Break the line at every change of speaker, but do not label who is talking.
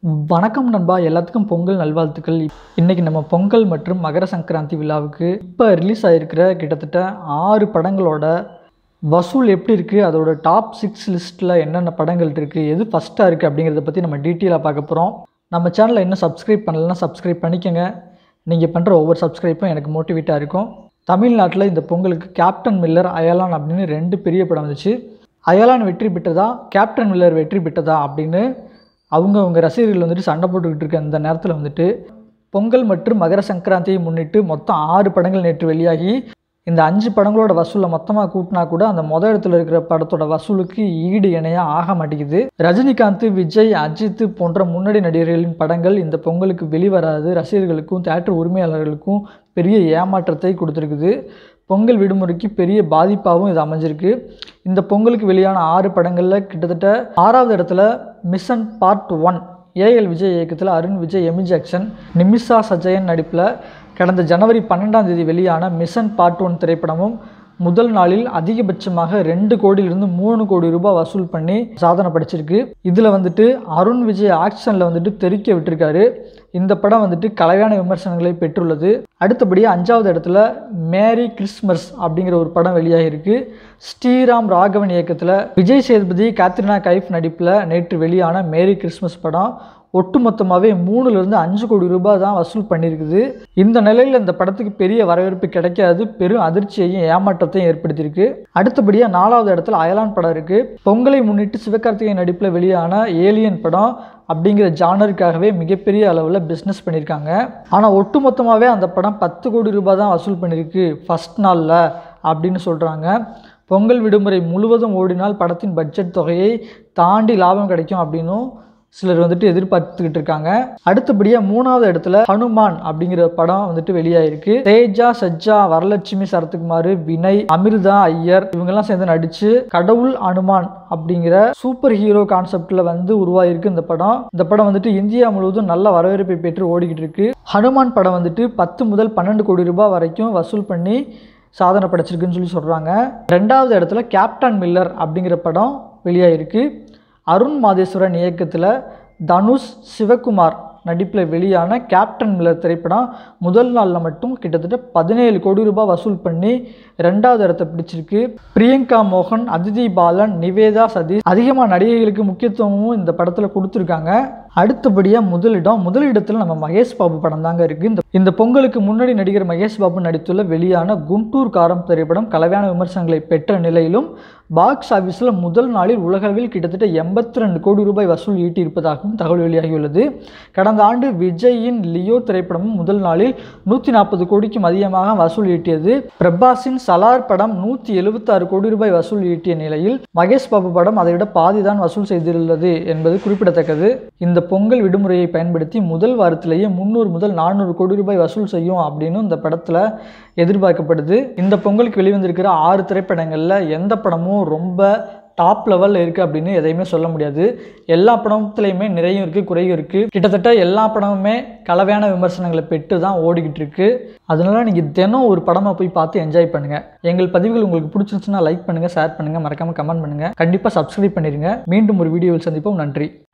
வணக்கம் நண்பா எல்லாத்துக்கும் பொங்கல் நல்வாழ்த்துக்கள் இன்றைக்கி நம்ம பொங்கல் மற்றும் மகர சங்கராந்தி விழாவுக்கு இப்போ ரிலீஸ் ஆகிருக்கிற கிட்டத்தட்ட ஆறு படங்களோட வசூல் எப்படி இருக்குது அதோட டாப் சிக்ஸ் லிஸ்ட்டில் என்னென்ன படங்கள் இருக்குது எது ஃபஸ்ட்டாக இருக்குது அப்படிங்கிறத பற்றி நம்ம டீட்டெயிலாக பார்க்க போகிறோம் நம்ம சேனலை இன்னும் சப்ஸ்கிரைப் பண்ணலைன்னா சப்ஸ்கிரைப் பண்ணிக்கோங்க நீங்கள் பண்ணுற ஒவ்வொரு சப்ஸ்கிரைப்பும் எனக்கு மோட்டிவேட்டாக இருக்கும் தமிழ்நாட்டில் இந்த பொங்கலுக்கு கேப்டன் மில்லர் அயலான் அப்படின்னு ரெண்டு பெரிய படம் வந்துச்சு அயலான் வெற்றி பெற்றதா கேப்டன் மில்லர் வெற்றி பெற்றதா அப்படின்னு அவங்க அவங்க ரசிகர்கள் வந்துட்டு சண்டை போட்டுக்கிட்டு இருக்க அந்த நேரத்தில் வந்துட்டு பொங்கல் மற்றும் மகர சங்கராந்தியை முன்னிட்டு மொத்தம் ஆறு படங்கள் நேற்று வெளியாகி இந்த அஞ்சு படங்களோட வசூலை மொத்தமாக கூட்டினா கூட அந்த மொதல் இடத்துல இருக்கிற படத்தோட வசூலுக்கு ஈடு இணையாக ஆக மாட்டேங்குது ரஜினிகாந்த் விஜய் அஜித் போன்ற முன்னணி நடிகர்களின் படங்கள் இந்த பொங்கலுக்கு வெளிவராது ரசிகர்களுக்கும் தேட்டர் உரிமையாளர்களுக்கும் பெரிய ஏமாற்றத்தை கொடுத்துருக்குது பொங்கல் விடுமுறைக்கு பெரிய பாதிப்பாகவும் இது அமைஞ்சிருக்கு இந்த பொங்கலுக்கு வெளியான ஆறு படங்களில் கிட்டத்தட்ட ஆறாவது இடத்துல mission part one AL Vijay இயக்கத்தில் அருண் விஜய் எமி ஜாக்சன் நிமிஷா சஜயன் நடிப்பில் கடந்த ஜனவரி பன்னெண்டாம் தேதி வெளியான மிஷன் பார்ட் ஒன் திரைப்படமும் முதல் நாளில் அதிகபட்சமாக ரெண்டு கோடியிலிருந்து மூணு கோடி ரூபாய் வசூல் பண்ணி சாதனை படிச்சிருக்கு இதில் வந்துட்டு அருண் விஜய் ஆக்ஷனில் வந்துட்டு தெறிக்க விட்டுருக்காரு இந்த படம் வந்துட்டு கலையான விமர்சனங்களை பெற்றுள்ளது அடுத்தபடியாக அஞ்சாவது இடத்துல மேரி கிறிஸ்மஸ் அப்படிங்கிற ஒரு படம் வெளியாகிருக்கு ஸ்ரீராம் ராகவன் இயக்கத்தில் விஜய் சேதுபதி கேத்ரினா கைஃப் நடிப்பில் நேற்று வெளியான மேரி கிறிஸ்மஸ் படம் ஒட்டுமொத்தமாகவே மூணுலேருந்து அஞ்சு கோடி ரூபாய் தான் வசூல் பண்ணியிருக்குது இந்த நிலையில் இந்த படத்துக்கு பெரிய வரவேற்பு கிடைக்காது பெரும் அதிர்ச்சியையும் ஏமாற்றத்தையும் ஏற்படுத்தியிருக்கு அடுத்தபடியாக நாலாவது இடத்துல அயலான் படம் இருக்குது பொங்கலை முன்னிட்டு சிவகார்த்திகேயன் நடிப்பில் வெளியான ஏலியன் படம் அப்படிங்கிற ஜானருக்காகவே மிகப்பெரிய அளவில் பிஸ்னஸ் பண்ணியிருக்காங்க ஆனால் ஒட்டுமொத்தமாகவே அந்த படம் பத்து கோடி ரூபாய் தான் வசூல் பண்ணியிருக்கு ஃபஸ்ட் நாளில் அப்படின்னு சொல்கிறாங்க பொங்கல் விடுமுறை முழுவதும் ஓடினால் படத்தின் பட்ஜெட் தொகையை தாண்டி லாபம் கிடைக்கும் அப்படின்னும் சிலர் வந்துட்டு எதிர்பார்த்துக்கிட்டு இருக்காங்க அடுத்தபடியாக மூணாவது இடத்துல ஹனுமான் அப்படிங்கிற படம் வந்துட்டு வெளியாயிருக்கு தேஜா சஜ்ஜா வரலட்சுமி சரத்குமார் வினய் அமிர்தா ஐயர் இவங்கெல்லாம் சேர்ந்து நடிச்சு கடவுள் அனுமான் அப்படிங்கிற சூப்பர் ஹீரோ கான்செப்ட்ல வந்து உருவாயிருக்கு இந்த படம் இந்த படம் வந்துட்டு இந்தியா முழுவதும் நல்ல வரவேற்பை பெற்று ஓடிக்கிட்டு இருக்கு ஹனுமான் படம் வந்துட்டு பத்து முதல் பன்னெண்டு கோடி ரூபாய் வரைக்கும் வசூல் பண்ணி சாதனை படைச்சிருக்குன்னு சொல்லி சொல்கிறாங்க ரெண்டாவது இடத்துல கேப்டன் மில்லர் அப்படிங்கிற படம் வெளியாயிருக்கு அருண் மாதேஸ்வரன் இயக்கத்தில் தனுஷ் சிவகுமார் நடிப்பில் வெளியான கேப்டன் மில்லர் திரைப்படம் முதல் நாளில் மட்டும் கிட்டத்தட்ட பதினேழு கோடி ரூபாய் வசூல் பண்ணி ரெண்டாவது இடத்தை பிடிச்சிருக்கு பிரியங்கா மோகன் அதிதி பாலன் நிவேதா சதீஷ் அதிகமாக நடிகைகளுக்கு முக்கியத்துவமும் இந்த படத்தில் கொடுத்துருக்காங்க அடுத்தபடியாக முதலிடம் முதலிடத்தில் நம்ம மகேஷ் பாபு படம் தாங்க இருக்குது இந்த இந்த பொங்கலுக்கு முன்னாடி நடிகர் மகேஷ் பாபு நடித்துள்ள வெளியான குண்டூர் காரம் திரைப்படம் கலவையான விமர்சனங்களை பெற்ற நிலையிலும் பாக்ஸ் ஆஃபீஸில் முதல் நாளில் உலகளவில் கிட்டத்தட்ட எண்பத்தி ரெண்டு கோடி ரூபாய் வசூல் ஈட்டியிருப்பதாகவும் தகவல் வெளியாகியுள்ளது கடந்த ஆண்டு விஜயின் லியோ திரைப்படமும் முதல் நாளில் நூற்றி நாற்பது கோடிக்கும் அதிகமாக வசூல் ஈட்டியது பிரபாஸின் சலார் படம் நூற்றி எழுபத்தாறு கோடி ரூபாய் வசூல் ஈட்டிய நிலையில் மகேஷ் பாபு படம் அதை விட பாதி தான் வசூல் செய்துள்ளது என்பது குறிப்பிடத்தக்கது இந்த பொங்கல் விடுமுறையை பயன்படுத்தி முதல் வாரத்திலேயே முந்நூறு முதல் நானூறு கோடி ரூபாய் வசூல் செய்யும் அப்படின்னு இந்த படத்தில் எதிர்பார்க்கப்படுது இந்த பொங்கலுக்கு வெளிவந்திருக்கிற ஆறு திரைப்படங்களில் எந்த படமும் ரொம்ப டாப் லெவலில் இருக்குது அப்படின்னு எதையுமே சொல்ல முடியாது எல்லா படத்துலையுமே நிறையும் இருக்குது குறையும் இருக்குது கிட்டத்தட்ட எல்லா படமுமே கலவையான விமர்சனங்களை பெற்று தான் ஓடிக்கிட்டு இருக்கு அதனால நீங்கள் தினம் ஒரு படமாக போய் பார்த்து என்ஜாய் பண்ணுங்கள் எங்கள் பதிவுகள் உங்களுக்கு பிடிச்சிருந்துச்சுன்னா லைக் பண்ணுங்கள் ஷேர் பண்ணுங்கள் மறக்காமல் கமெண்ட் பண்ணுங்கள் கண்டிப்பாக சப்ஸ்கிரைப் பண்ணிடுங்க மீண்டும் ஒரு வீடியோவில் சந்திப்போம் நன்றி